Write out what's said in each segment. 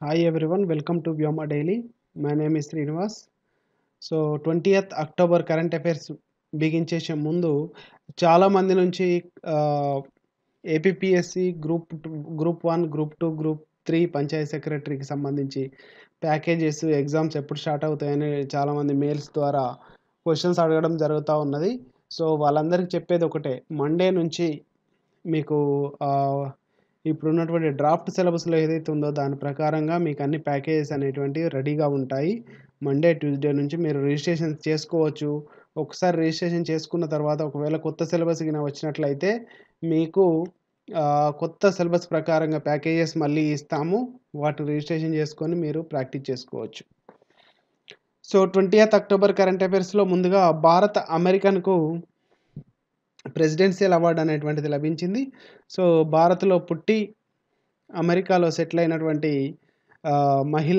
Hi everyone, welcome to Vyoma Daily. My name is Srinivas. So twentieth October current affairs బిగించేసే ముందు చాలామంది నుంచి APSC group group one group two group three panchayat సెక్రటరీకి సంబంధించి packages exams ఎప్పుడు start అవుతాయని చాలామంది మెయిల్స్ ద్వారా క్వశ్చన్స్ అడగడం జరుగుతూ ఉన్నది సో వాళ్ళందరికీ చెప్పేది ఒకటే మండే నుంచి మీకు ఆ, ఇప్పుడున్నటువంటి డ్రాఫ్ట్ సిలబస్లో ఏదైతే ఉందో దాని ప్రకారంగా మీకు అన్ని ప్యాకేజెస్ అనేటువంటివి రెడీగా ఉంటాయి మండే ట్యూస్డే నుంచి మీరు రిజిస్ట్రేషన్ చేసుకోవచ్చు ఒకసారి రిజిస్ట్రేషన్ చేసుకున్న తర్వాత ఒకవేళ కొత్త సిలబస్ కింద వచ్చినట్లయితే మీకు ఆ, కొత్త సిలబస్ ప్రకారంగా ప్యాకేజెస్ మళ్ళీ ఇస్తాము వాటిని రిజిస్ట్రేషన్ చేసుకొని మీరు ప్రాక్టీస్ చేసుకోవచ్చు సో ట్వంటీయత్ అక్టోబర్ కరెంట్ అఫైర్స్లో ముందుగా భారత్ అమెరికన్కు ప్రెసిడెన్షియల్ అవార్డు అనేటువంటిది లభించింది సో భారత్లో పుట్టి అమెరికాలో సెటిల్ అయినటువంటి ఆ, మహిళ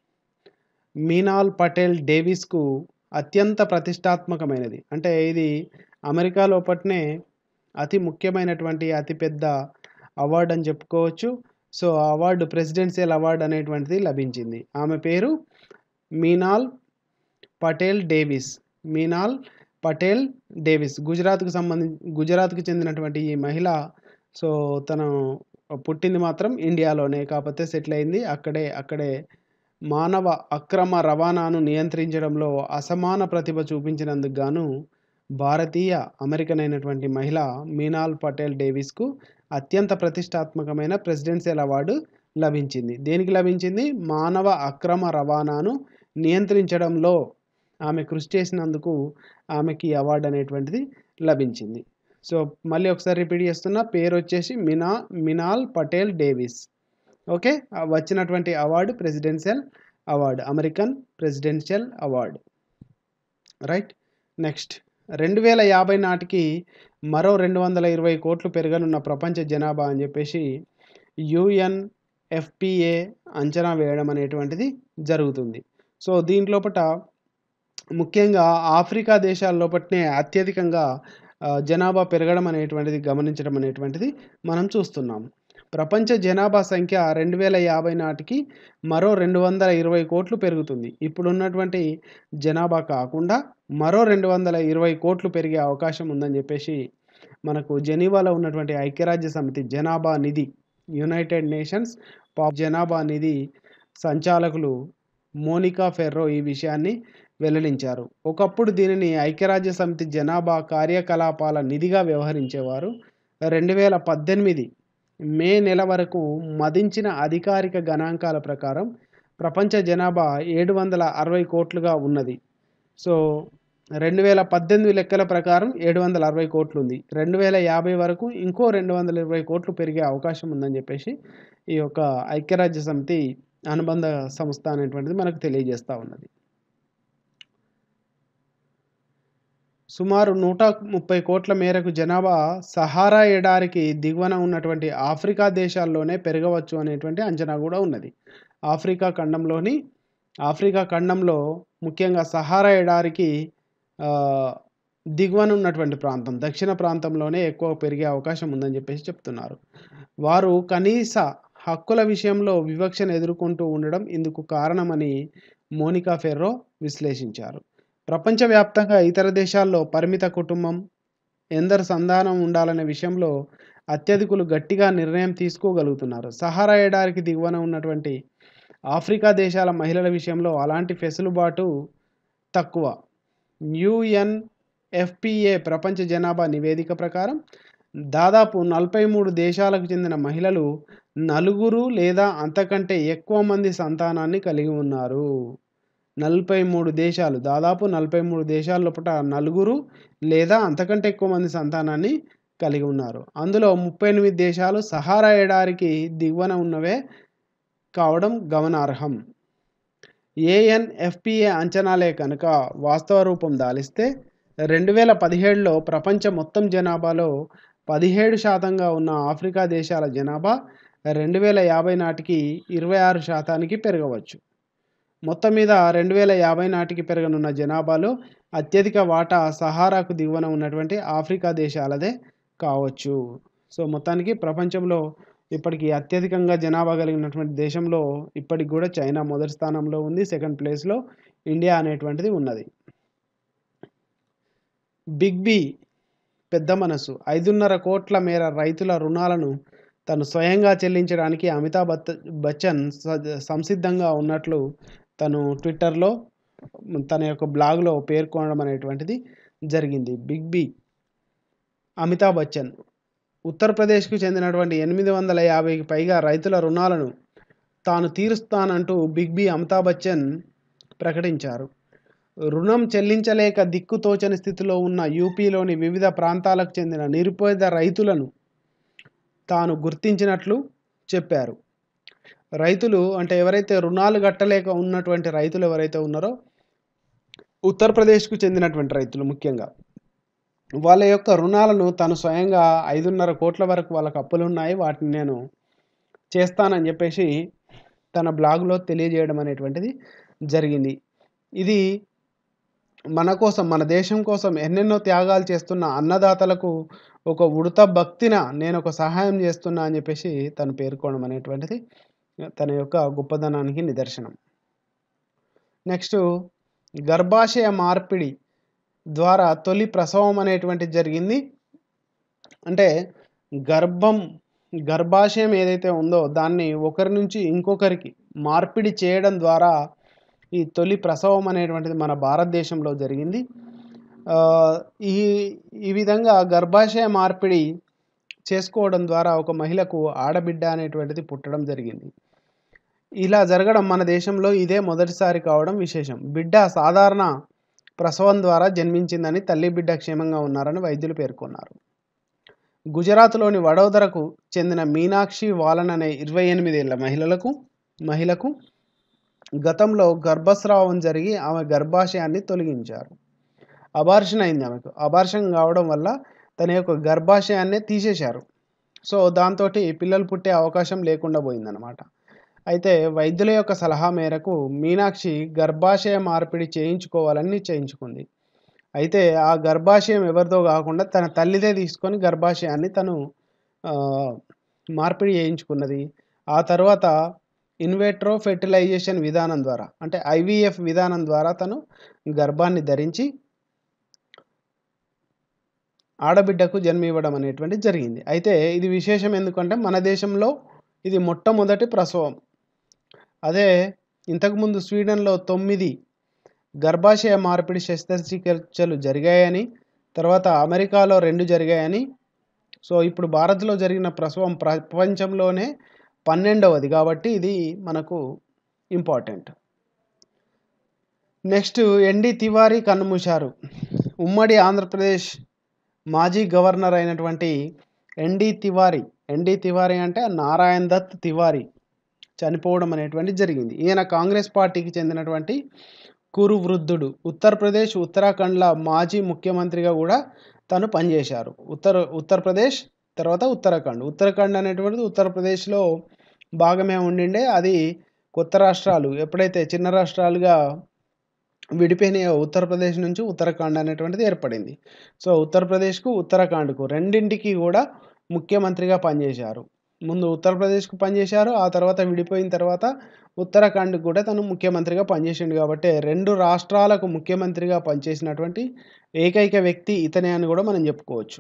మీనాల్ పటేల్ డేవిస్కు అత్యంత ప్రతిష్టాత్మకమైనది అంటే ఇది అమెరికా లోపట్నే అతి ముఖ్యమైనటువంటి అతిపెద్ద అవార్డు అని చెప్పుకోవచ్చు సో ఆ అవార్డు ప్రెసిడెన్షియల్ అవార్డు అనేటువంటిది లభించింది ఆమె పేరు మీనాల్ పటేల్ డేవిస్ మీనాల్ పటేల్ డేవిస్ గుజరాత్కు సంబంధించి గుజరాత్కు చెందినటువంటి ఈ మహిళ సో తను పుట్టింది మాత్రం ఇండియాలోనే కాకపోతే సెటిల్ అయింది అక్కడే అక్కడే మానవ అక్రమ రవాణాను నియంత్రించడంలో అసమాన ప్రతిభ చూపించినందుకు గాను భారతీయ అమెరికన్ అయినటువంటి మహిళ మీనాల్ పటేల్ డేవిస్కు అత్యంత ప్రతిష్టాత్మకమైన ప్రెసిడెన్షియల్ అవార్డు లభించింది దేనికి లభించింది మానవ అక్రమ రవాణాను నియంత్రించడంలో ఆమె కృషి చేసినందుకు ఆమెకి ఈ అవార్డు అనేటువంటిది లభించింది సో మళ్ళీ ఒకసారి రిపీట్ చేస్తున్నా పేరు వచ్చేసి మినా మినాల్ పటేల్ డేవిస్ ఓకే ఆ వచ్చినటువంటి award presidential award American presidential award right next రెండు వేల యాభై నాటికి మరో రెండు వందల ఇరవై కోట్లు పెరగనున్న ప్రపంచ జనాభా అని చెప్పేసి యుఎన్ఎఫ్పిఏ అంచనా వేయడం అనేటువంటిది జరుగుతుంది సో దీంట్లోపట ముఖ్యంగా ఆఫ్రికా దేశాల లోపట్నే అత్యధికంగా ఆ, జనాభా పెరగడం అనేటువంటిది గమనించడం అనేటువంటిది మనం చూస్తున్నాం ప్రపంచ జనాభా సంఖ్య రెండు వేల యాభై నాటికి మరో రెండు వందల ఇరవై కోట్లు పెరుగుతుంది ఇప్పుడున్నటువంటి జనాభా కాకుండా మరో రెండు వందల ఇరవై కోట్లు పెరిగే అవకాశం ఉందని చెప్పేసి మనకు జెనీవాలో ఉన్నటువంటి ఐక్యరాజ్య సమితి జనాభా నిధి యునైటెడ్ నేషన్స్ పాప్ జనాభా నిధి సంచాలకులు మోనికా ఫెర్రో ఈ విషయాన్ని వెల్లడించారు ఒకప్పుడు దీనిని ఐక్యరాజ్య సమితి జనాభా కార్యకలాపాల నిధిగా వ్యవహరించేవారు రెండు వేల పద్దెనిమిది మే నెల వరకు మదించిన అధికారిక గణాంకాల ప్రకారం ప్రపంచ జనాభా ఏడు వందల అరవై కోట్లుగా ఉన్నది సో రెండు వేల పద్దెనిమిది లెక్కల ప్రకారం ఏడు వందల అరవై కోట్లు ఉంది రెండు వేల యాభై వరకు ఇంకో రెండు వందల ఇరవై కోట్లు పెరిగే అవకాశం ఉందని చెప్పేసి ఈ యొక్క ఐక్యరాజ్య సమితి అనుబంధ సంస్థ అనేటువంటిది మనకు తెలియజేస్తూ ఉన్నది సుమారు నూట ముప్పై కోట్ల మేరకు జనాభా సహారా ఎడారికి దిగువన ఉన్నటువంటి ఆఫ్రికా దేశాల్లోనే పెరగవచ్చు అనేటువంటి అంచనా కూడా ఉన్నది ఆఫ్రికా ఖండంలోని ఆఫ్రికా ఖండంలో ముఖ్యంగా సహారా ఎడారికి ఆ, దిగువన ఉన్నటువంటి ప్రాంతం దక్షిణ ప్రాంతంలోనే ఎక్కువ పెరిగే అవకాశం ఉందని చెప్పేసి చెప్తున్నారు వారు కనీస హక్కుల విషయంలో వివక్షను ఎదుర్కొంటూ ఉండడం ఇందుకు కారణమని మోనికా ఫెర్రో విశ్లేషించారు ప్రపంచవ్యాప్తంగా ఇతర దేశాల్లో పరిమిత కుటుంబం ఎందరు సంధానం ఉండాలనే విషయంలో అత్యధికులు గట్టిగా నిర్ణయం తీసుకోగలుగుతున్నారు సహారా ఎడారికి దిగువన ఉన్నటువంటి ఆఫ్రికా దేశాల మహిళల విషయంలో అలాంటి ఫెసులుబాటు తక్కువ యుఎన్ఎఫ్పిఏ ప్రపంచ జనాభా నివేదిక ప్రకారం దాదాపు నలభై మూడు దేశాలకు చెందిన మహిళలు నలుగురు లేదా అంతకంటే ఎక్కువ మంది సంతానాన్ని కలిగి ఉన్నారు నలభై మూడు దేశాలు దాదాపు నలభై మూడు దేశాల లోపల నలుగురు లేదా అంతకంటే ఎక్కువ మంది సంతానాన్ని కలిగి ఉన్నారు అందులో ముప్పై ఎనిమిది దేశాలు సహారా ఎడారికి దిగువన ఉన్నవే కావడం గమనార్హం ఏఎన్ఎఫ్పిఏ అంచనాలే కనుక వాస్తవ రూపం దాలిస్తే రెండు వేల పదిహేడులో ప్రపంచ మొత్తం జనాభాలో పదిహేడు శాతంగా ఉన్న ఆఫ్రికా దేశాల జనాభా రెండు వేల యాభై నాటికి ఇరవై ఆరు శాతానికి పెరగవచ్చు మొత్తం మీద రెండు వేల యాభై నాటికి పెరగనున్న జనాభాలో అత్యధిక వాటా సహారాకు దిగువన ఉన్నటువంటి ఆఫ్రికా దేశాలదే కావచ్చు సో మొత్తానికి ప్రపంచంలో ఇప్పటికి అత్యధికంగా జనాభా కలిగినటువంటి దేశంలో ఇప్పటికి కూడా చైనా మొదటి స్థానంలో ఉంది సెకండ్ ప్లేస్లో ఇండియా అనేటువంటిది ఉన్నది బిగ్ బి పెద్ద మనసు ఐదున్నర కోట్ల మేర రైతుల రుణాలను తను స్వయంగా చెల్లించడానికి అమితాబ్ బత్ బచ్చన్ స- సంసిద్ధంగా ఉన్నట్లు తను ట్విట్టర్లో తన యొక్క బ్లాగ్లో పేర్కొనడం అనేటువంటిది జరిగింది బిగ్ బి అమితాబ్ బచ్చన్ ఉత్తరప్రదేశ్కు చెందినటువంటి ఎనిమిది వందల యాభైకి పైగా రైతుల రుణాలను తాను తీరుస్తానంటూ బిగ్ బి అమితాబ్ బచ్చన్ ప్రకటించారు రుణం చెల్లించలేక దిక్కుతోచని స్థితిలో ఉన్న యూపీలోని వివిధ ప్రాంతాలకు చెందిన నిరుపేద రైతులను తాను గుర్తించినట్లు చెప్పారు రైతులు అంటే ఎవరైతే రుణాలు కట్టలేక ఉన్నటువంటి రైతులు ఎవరైతే ఉన్నారో ఉత్తరప్రదేశ్కు చెందినటువంటి రైతులు ముఖ్యంగా వాళ్ళ యొక్క రుణాలను తను స్వయంగా ఐదున్నర కోట్ల వరకు వాళ్ళకి అప్పులు ఉన్నాయి వాటిని నేను చేస్తానని చెప్పేసి తన బ్లాగ్లో తెలియజేయడం అనేటువంటిది జరిగింది ఇది మన కోసం మన దేశం కోసం ఎన్నెన్నో త్యాగాలు చేస్తున్న అన్నదాతలకు ఒక ఉడత భక్తిన నేను ఒక సహాయం చేస్తున్నా అని చెప్పేసి తను పేర్కోవడం అనేటువంటిది తన యొక్క గొప్పదనానికి నిదర్శనం నెక్స్ట్ గర్భాశయ మార్పిడి ద్వారా తొలి ప్రసవం అనేటువంటిది జరిగింది అంటే గర్భం గర్భాశయం ఏదైతే ఉందో దాన్ని ఒకరి నుంచి ఇంకొకరికి మార్పిడి చేయడం ద్వారా ఈ తొలి ప్రసవం అనేటువంటిది మన భారతదేశంలో జరిగింది ఆ, ఈ ఈ విధంగా గర్భాశయ మార్పిడి చేసుకోవడం ద్వారా ఒక మహిళకు ఆడబిడ్డ అనేటువంటిది పుట్టడం జరిగింది ఇలా జరగడం మన దేశంలో ఇదే మొదటిసారి కావడం విశేషం బిడ్డ సాధారణ ప్రసవం ద్వారా జన్మించిందని తల్లి బిడ్డ క్షేమంగా ఉన్నారని వైద్యులు పేర్కొన్నారు గుజరాత్లోని వడోదరకు చెందిన మీనాక్షి వాలన్ అనే ఇరవై ఎనిమిదేళ్ల మహిళలకు మహిళకు గతంలో గర్భస్రావం జరిగి ఆమె గర్భాశయాన్ని తొలగించారు అబార్షన్ అయింది ఆమెకు అబార్షన్ కావడం వల్ల తన యొక్క గర్భాశయాన్నే తీసేశారు సో దాంతో పిల్లలు పుట్టే అవకాశం లేకుండా పోయిందనమాట అయితే వైద్యుల యొక్క సలహా మేరకు మీనాక్షి గర్భాశయ మార్పిడి చేయించుకోవాలని చేయించుకుంది అయితే ఆ గర్భాశయం ఎవరిదో కాకుండా తన తల్లిదే తీసుకొని గర్భాశయాన్ని తను ఆ, మార్పిడి చేయించుకున్నది ఆ తర్వాత ఇన్వెట్రో ఫెర్టిలైజేషన్ విధానం ద్వారా అంటే ఐవీఎఫ్ విధానం ద్వారా తను గర్భాన్ని ధరించి ఆడబిడ్డకు జన్మ ఇవ్వడం అనేటువంటిది జరిగింది అయితే ఇది విశేషం ఎందుకంటే మన దేశంలో ఇది మొట్టమొదటి ప్రసవం అదే ఇంతకుముందు స్వీడన్లో తొమ్మిది గర్భాశయ మార్పిడి శస్త్రచికిత్సలు జరిగాయని తర్వాత అమెరికాలో రెండు జరిగాయని సో ఇప్పుడు భారత్లో జరిగిన ప్రసవం ప్రపంచంలోనే పన్నెండవది కాబట్టి ఇది మనకు ఇంపార్టెంట్ నెక్స్ట్ ఎన్డి తివారీ కన్నుమూశారు ఉమ్మడి ఆంధ్రప్రదేశ్ మాజీ గవర్నర్ అయినటువంటి ఎన్డి తివారీ ఎన్డి తివారీ అంటే నారాయణ్ దత్ తివారీ చనిపోవడం అనేటువంటి జరిగింది ఈయన కాంగ్రెస్ పార్టీకి చెందినటువంటి కురు వృద్ధుడు ఉత్తరప్రదేశ్ ఉత్తరాఖండ్ల మాజీ ముఖ్యమంత్రిగా కూడా తను పనిచేశారు ఉత్తర ఉత్తరప్రదేశ్ తర్వాత ఉత్తరాఖండ్ ఉత్తరాఖండ్ అనేటువంటిది ఉత్తరప్రదేశ్లో భాగమే ఉండిండే అది కొత్త రాష్ట్రాలు ఎప్పుడైతే చిన్న రాష్ట్రాలుగా విడిపోయినాయో ఉత్తరప్రదేశ్ నుంచి ఉత్తరాఖండ్ అనేటువంటిది ఏర్పడింది సో ఉత్తరప్రదేశ్కు ఉత్తరాఖండ్కు రెండింటికి కూడా ముఖ్యమంత్రిగా పనిచేశారు ముందు ఉత్తరప్రదేశ్కు పనిచేశారు ఆ తర్వాత విడిపోయిన తర్వాత ఉత్తరాఖండ్ కూడా తను ముఖ్యమంత్రిగా పనిచేసిండు కాబట్టి రెండు రాష్ట్రాలకు ముఖ్యమంత్రిగా పనిచేసినటువంటి ఏకైక వ్యక్తి ఇతనే అని కూడా మనం చెప్పుకోవచ్చు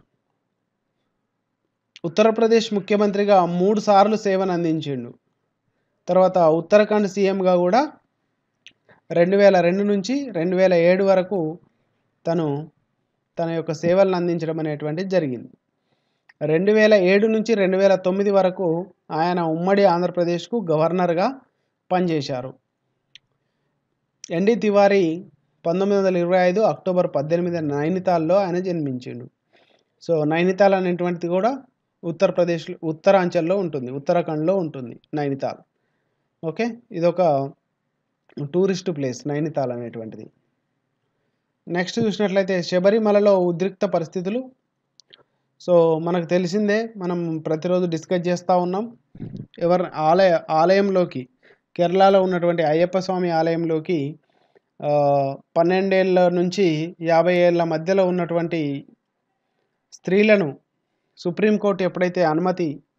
ఉత్తరప్రదేశ్ ముఖ్యమంత్రిగా మూడు సార్లు సేవను అందించిండు తర్వాత ఉత్తరాఖండ్ సీఎంగా కూడా రెండు వేల రెండు నుంచి రెండు వేల ఏడు వరకు తను తన యొక్క సేవలను అందించడం అనేటువంటిది జరిగింది రెండు వేల ఏడు నుంచి రెండు వేల తొమ్మిది వరకు ఆయన ఉమ్మడి ఆంధ్రప్రదేశ్కు గవర్నర్గా పనిచేశారు ఎన్డి తివారీ పంతొమ్మిది వందల ఇరవై ఐదు అక్టోబర్ పద్దెనిమిది నైనితాల్లో ఆయన జన్మించిండు సో నైనితాల్ అనేటువంటిది కూడా ఉత్తరప్రదేశ్ ఉత్తరాంచల్లో ఉంటుంది ఉత్తరాఖండ్లో ఉంటుంది నైనితాల్ ఓకే ఇదొక టూరిస్ట్ ప్లేస్ నైనితాల్ అనేటువంటిది నెక్స్ట్ చూసినట్లయితే శబరిమలలో ఉద్రిక్త పరిస్థితులు సో మనకు తెలిసిందే మనం ప్రతిరోజు డిస్కస్ చేస్తూ ఉన్నాం ఎవరి ఆలయ ఆలయంలోకి కేరళలో ఉన్నటువంటి అయ్యప్ప స్వామి ఆలయంలోకి ఆ, పన్నెండేళ్ళ నుంచి యాభై ఏళ్ళ మధ్యలో ఉన్నటువంటి స్త్రీలను సుప్రీంకోర్టు ఎప్పుడైతే అనుమతి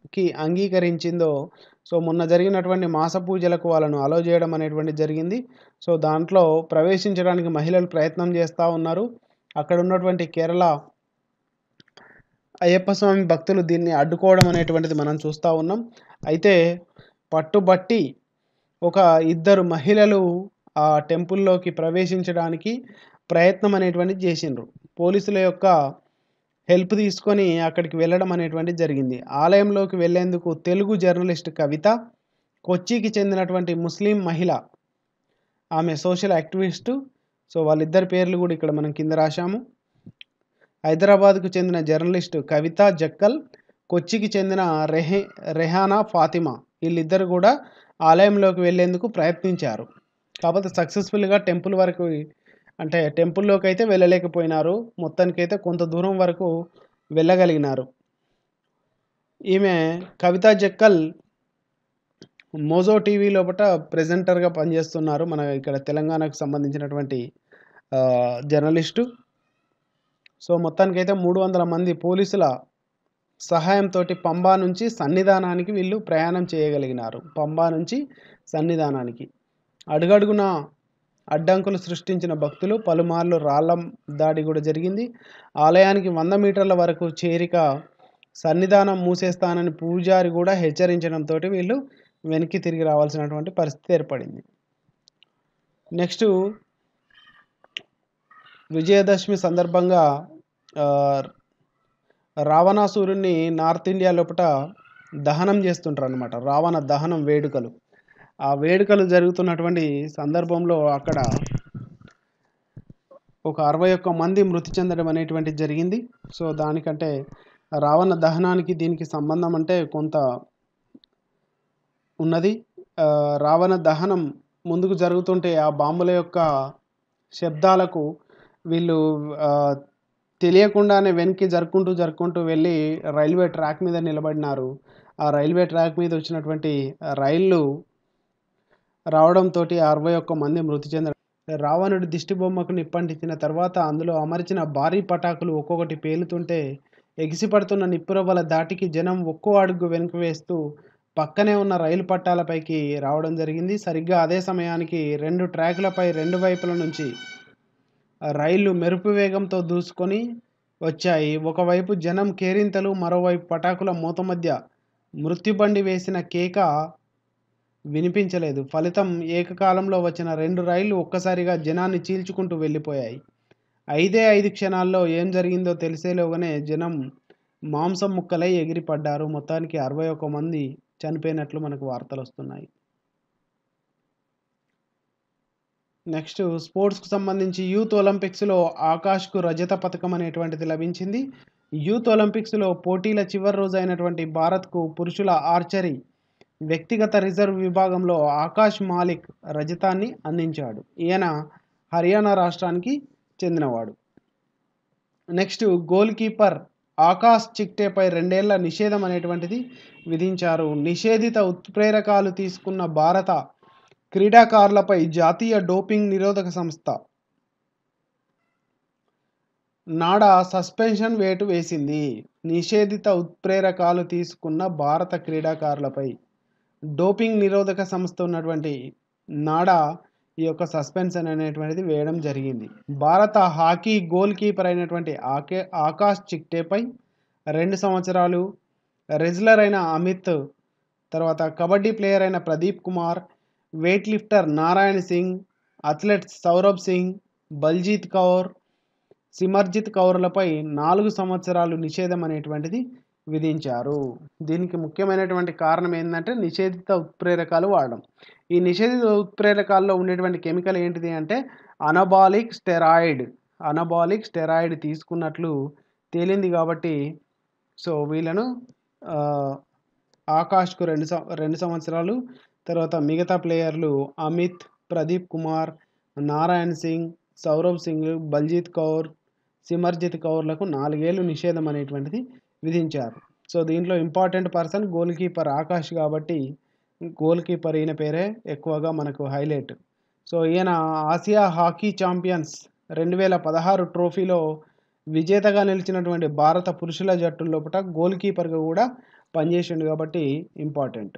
కి అంగీకరించిందో సో మొన్న జరిగినటువంటి మాస పూజలకు వాళ్ళను అలో చేయడం అనేటువంటిది జరిగింది సో దాంట్లో ప్రవేశించడానికి మహిళలు ప్రయత్నం చేస్తూ ఉన్నారు అక్కడ ఉన్నటువంటి కేరళ అయ్యప్ప స్వామి భక్తులు దీన్ని అడ్డుకోవడం అనేటువంటిది మనం చూస్తూ ఉన్నాం అయితే పట్టుబట్టి ఒక ఇద్దరు మహిళలు ఆ టెంపుల్లోకి ప్రవేశించడానికి ప్రయత్నం అనేటువంటిది చేసిండ్రు పోలీసుల యొక్క హెల్ప్ తీసుకొని అక్కడికి వెళ్ళడం అనేటువంటిది జరిగింది ఆలయంలోకి వెళ్ళేందుకు తెలుగు జర్నలిస్ట్ కవిత కొచ్చికి చెందినటువంటి ముస్లిం మహిళ ఆమె సోషల్ యాక్టివిస్టు సో వాళ్ళిద్దరి పేర్లు కూడా ఇక్కడ మనం కింద రాశాము హైదరాబాద్కు చెందిన జర్నలిస్టు కవిత జక్కల్ కొచ్చికి చెందిన రెహే రెహానా ఫాతిమా వీళ్ళిద్దరు కూడా ఆలయంలోకి వెళ్ళేందుకు ప్రయత్నించారు కాకపోతే సక్సెస్ఫుల్గా టెంపుల్ వరకు అంటే టెంపుల్లోకి అయితే వెళ్ళలేకపోయినారు మొత్తానికైతే కొంత దూరం వరకు వెళ్ళగలిగినారు ఈమె కవితా జక్కల్ మోజో టీవీ లోపల ప్రెజెంటర్గా పనిచేస్తున్నారు మన ఇక్కడ తెలంగాణకు సంబంధించినటువంటి ఆ, జర్నలిస్టు సో మొత్తానికైతే మూడు వందల మంది పోలీసుల సహాయంతో పంబా నుంచి సన్నిధానానికి వీళ్ళు ప్రయాణం చేయగలిగినారు పంబా నుంచి సన్నిధానానికి అడుగడుగున అడ్డంకులు సృష్టించిన భక్తులు పలుమార్లు రాళ్ల దాడి కూడా జరిగింది ఆలయానికి వంద మీటర్ల వరకు చేరిక సన్నిధానం మూసేస్తానని పూజారి కూడా హెచ్చరించడంతో వీళ్ళు వెనక్కి తిరిగి రావాల్సినటువంటి పరిస్థితి ఏర్పడింది నెక్స్ట్ విజయదశమి సందర్భంగా ఆ, రావణాసురుణ్ణి నార్త్ ఇండియా లోపల దహనం చేస్తుంటారు అనమాట రావణ దహనం వేడుకలు ఆ వేడుకలు జరుగుతున్నటువంటి సందర్భంలో అక్కడ ఒక అరవై ఒక్క మంది మృతి చెందడం అనేటువంటిది జరిగింది సో దానికంటే రావణ దహనానికి దీనికి సంబంధం అంటే కొంత ఉన్నది ఆ, రావణ దహనం ముందుకు జరుగుతుంటే ఆ బాంబుల యొక్క శబ్దాలకు వీళ్ళు ఆ, తెలియకుండానే వెనక్కి జరుపుకుంటూ జరుపుకుంటూ వెళ్ళి రైల్వే ట్రాక్ మీద నిలబడినారు ఆ రైల్వే ట్రాక్ మీద వచ్చినటువంటి రైళ్ళు రావడంతో అరవై ఒక్క మంది మృతి చెందడం రావణుడి దిష్టి బొమ్మకు నిప్పంటించిన తర్వాత అందులో అమర్చిన భారీ పటాకులు ఒక్కొక్కటి పేలుతుంటే ఎగిసిపడుతున్న నిప్పురవ్వల దాటికి జనం ఒక్కో అడుగు వెనుక వేస్తూ పక్కనే ఉన్న రైలు పట్టాలపైకి రావడం జరిగింది సరిగ్గా అదే సమయానికి రెండు ట్రాకులపై రెండు వైపుల నుంచి రైళ్లు మెరుపు వేగంతో దూసుకొని వచ్చాయి ఒకవైపు జనం కేరింతలు మరోవైపు పటాకుల మూత మధ్య మృత్యుబండి వేసిన కేక వినిపించలేదు ఫలితం ఏకకాలంలో వచ్చిన రెండు రైళ్లు ఒక్కసారిగా జనాన్ని చీల్చుకుంటూ వెళ్ళిపోయాయి ఐదే ఐదు క్షణాల్లో ఏం జరిగిందో తెలిసేలోగానే జనం మాంసం ముక్కలై ఎగిరిపడ్డారు మొత్తానికి అరవై ఒక్క మంది చనిపోయినట్లు మనకు వార్తలు వస్తున్నాయి నెక్స్ట్ స్పోర్ట్స్కి సంబంధించి యూత్ ఒలింపిక్స్లో ఆకాష్కు రజత పథకం అనేటువంటిది లభించింది యూత్ ఒలింపిక్స్లో పోటీల చివరి రోజు అయినటువంటి భారత్కు పురుషుల ఆర్చరీ వ్యక్తిగత రిజర్వ్ విభాగంలో ఆకాష్ మాలిక్ రజతాన్ని అందించాడు ఈయన హర్యానా రాష్ట్రానికి చెందినవాడు నెక్స్ట్ గోల్ కీపర్ ఆకాష్ చిక్టేపై రెండేళ్ల నిషేధం అనేటువంటిది విధించారు నిషేధిత ఉత్ప్రేరకాలు తీసుకున్న భారత క్రీడాకారులపై జాతీయ డోపింగ్ నిరోధక సంస్థ నాడా సస్పెన్షన్ వేటు వేసింది నిషేధిత ఉత్ప్రేరకాలు తీసుకున్న భారత క్రీడాకారులపై డోపింగ్ నిరోధక సంస్థ ఉన్నటువంటి నాడా ఈ యొక్క సస్పెన్షన్ అనేటువంటిది వేయడం జరిగింది భారత హాకీ గోల్ కీపర్ అయినటువంటి ఆకే ఆకాష్ చిక్టేపై రెండు సంవత్సరాలు రెజ్లర్ అయిన అమిత్ తర్వాత కబడ్డీ ప్లేయర్ అయిన Pradeep Kumar weightlifter Narayan Singh athletes Saurabh Singh Baljeet Kaur Simarjit కౌర్లపై నాలుగు సంవత్సరాలు నిషేధం అనేటువంటిది విధించారు దీనికి ముఖ్యమైనటువంటి కారణం ఏంటంటే నిషేధిత ఉత్ప్రేరకాలు వాడడం ఈ నిషేధిత ఉత్ప్రేరకాల్లో ఉండేటువంటి కెమికల్ ఏంటిది అంటే అనబాలిక్ స్టెరాయిడ్ అనబాలిక్ స్టెరాయిడ్ తీసుకున్నట్లు తేలింది కాబట్టి సో వీళ్ళను ఆ, ఆకాష్కు రెండు సం రెండు సంవత్సరాలు తర్వాత మిగతా ప్లేయర్లు అమిత్ ప్రదీప్ కుమార్ నారాయణ్ సింగ్ సౌరవ్ సింగ్ బల్జీత్ కౌర్ సిమర్జిత్ కౌర్లకు నాలుగేళ్లు నిషేధం అనేటువంటిది విధించారు సో దీంట్లో important person goalkeeper Akash కాబట్టి గోల్ కీపర్ ఈయన పేరే ఎక్కువగా మనకు హైలైట్ సో ఈయన ఆసియా హాకీ ఛాంపియన్స్ రెండు వేల పదహారు ట్రోఫీలో విజేతగా నిలిచినటువంటి భారత పురుషుల జట్టు లోపల గోల్ కీపర్గా కూడా పనిచేసిండు కాబట్టి ఇంపార్టెంట్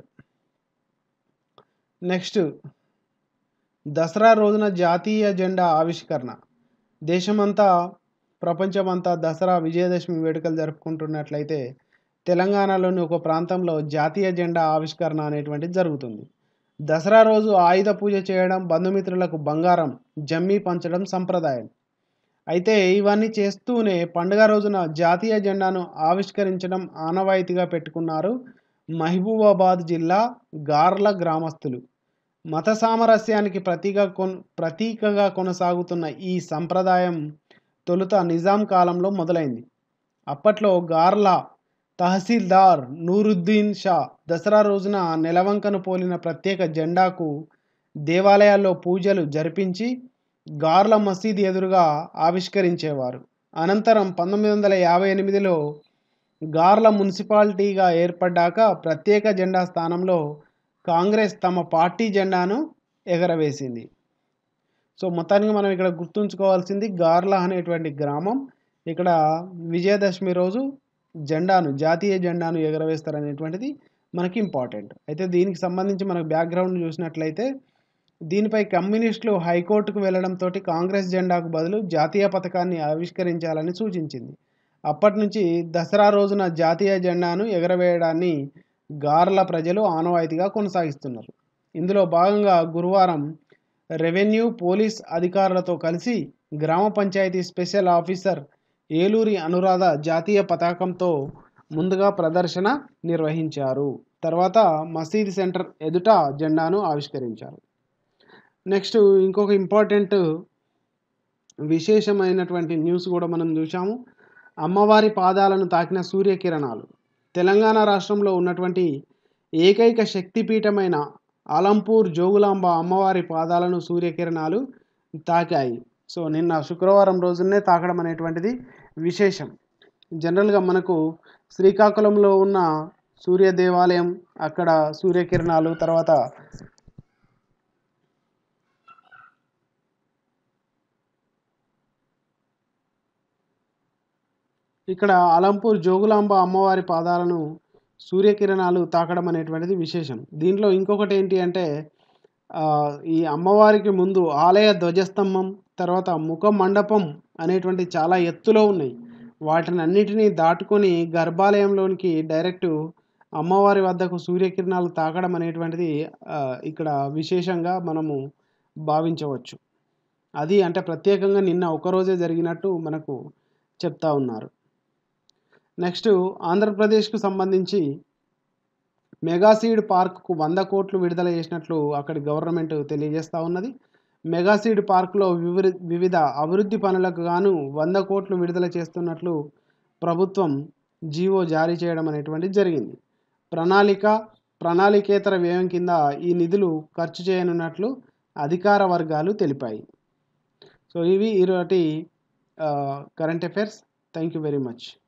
నెక్స్ట్ దసరా రోజున జాతీయ జెండా ఆవిష్కరణ దేశమంతా ప్రపంచమంతా దసరా విజయదశమి వేడుకలు జరుపుకుంటున్నట్లయితే తెలంగాణలోని ఒక ప్రాంతంలో జాతీయ జెండా ఆవిష్కరణ అనేటువంటిది జరుగుతుంది దసరా రోజు ఆయుధ పూజ చేయడం బంధుమిత్రులకు బంగారం జమ్మి పంచడం సంప్రదాయం అయితే ఇవన్నీ చేస్తూనే పండుగ రోజున జాతీయ జెండాను ఆవిష్కరించడం ఆనవాయితీగా పెట్టుకున్నారు మహబూబాబాద్ జిల్లా గార్ల గ్రామస్తులు మత సామరస్యానికి ప్రతీక కొన్ ప్రతీకగా కొనసాగుతున్న ఈ సంప్రదాయం తొలుత నిజాం కాలంలో మొదలైంది అప్పట్లో గార్ల తహసీల్దార్ నూరుద్దీన్ షా దసరా రోజున నెలవంకను పోలిన ప్రత్యేక జెండాకు దేవాలయాల్లో పూజలు జరిపించి గార్ల మసీద్ ఎదురుగా ఆవిష్కరించేవారు అనంతరం పంతొమ్మిది వందల యాభై ఎనిమిదిలో గార్ల మున్సిపాలిటీగా ఏర్పడ్డాక ప్రత్యేక జెండా స్థానంలో కాంగ్రెస్ తమ పార్టీ జెండాను ఎగరవేసింది సో మొత్తానికి మనం ఇక్కడ గుర్తుంచుకోవాల్సింది గార్ల అనేటువంటి గ్రామం ఇక్కడ విజయదశమి రోజు జెండాను జాతీయ జెండాను ఎగరవేస్తారనేటువంటిది మనకి ఇంపార్టెంట్ అయితే దీనికి సంబంధించి మనకు బ్యాక్గ్రౌండ్ చూసినట్లయితే దీనిపై కమ్యూనిస్టులు హైకోర్టుకు వెళ్లడంతో కాంగ్రెస్ జెండాకు బదులు జాతీయ పథకాన్ని ఆవిష్కరించాలని సూచించింది అప్పటి నుంచి దసరా రోజున జాతీయ జెండాను ఎగరవేయడాన్ని గార్ల ప్రజలు ఆనవాయితీగా కొనసాగిస్తున్నారు ఇందులో భాగంగా గురువారం రెవెన్యూ పోలీస్ అధికారులతో కలిసి గ్రామ పంచాయతీ స్పెషల్ ఆఫీసర్ ఏలూరి అనురాధ జాతీయ పతాకంతో ముందుగా ప్రదర్శన నిర్వహించారు తర్వాత మసీద్ సెంటర్ ఎదుట జెండాను ఆవిష్కరించారు నెక్స్ట్ ఇంకొక ఇంపార్టెంట్ విశేషమైనటువంటి న్యూస్ కూడా మనం చూసాము అమ్మవారి పాదాలను తాకిన సూర్యకిరణాలు తెలంగాణ రాష్ట్రంలో ఉన్నటువంటి ఏకైక శక్తిపీఠమైన అలంపూర్ జోగులాంబ అమ్మవారి పాదాలను సూర్యకిరణాలు తాకాయి సో నిన్న శుక్రవారం రోజునే తాకడం అనేటువంటిది విశేషం జనరల్గా మనకు శ్రీకాకుళంలో ఉన్న సూర్య దేవాలయం అక్కడ సూర్యకిరణాలు తర్వాత ఇక్కడ అలంపూర్ జోగులాంబ అమ్మవారి పాదాలను సూర్యకిరణాలు తాకడం అనేటువంటిది విశేషం దీంట్లో ఇంకొకటి ఏంటి అంటే ఈ అమ్మవారికి ముందు ఆలయ ధ్వజస్తంభం తర్వాత ముఖ మండపం అనేటువంటి చాలా ఎత్తులో ఉన్నాయి వాటిని అన్నిటినీ దాటుకొని గర్భాలయంలోనికి డైరెక్ట్ అమ్మవారి వద్దకు సూర్యకిరణాలు తాకడం అనేటువంటిది ఇక్కడ విశేషంగా మనము భావించవచ్చు అది అంటే ప్రత్యేకంగా నిన్న ఒకరోజే జరిగినట్టు మనకు చెప్తా ఉన్నారు నెక్స్ట్ ఆంధ్రప్రదేశ్కు సంబంధించి మెగాసీడ్ పార్క్కు వంద కోట్లు విడుదల చేసినట్లు అక్కడి గవర్నమెంట్ తెలియజేస్తూ ఉన్నది మెగాసీడ్ పార్క్లో వివిధ వివిధ అభివృద్ధి పనులకు గాను వంద కోట్లు విడుదల చేస్తున్నట్లు ప్రభుత్వం జీవో జారీ చేయడం అనేటువంటిది జరిగింది ప్రణాళిక ప్రణాళికేతర వ్యయం కింద ఈ నిధులు ఖర్చు చేయనున్నట్లు అధికార వర్గాలు తెలిపాయి సో ఇవి ఈరోటి current affairs thank you very much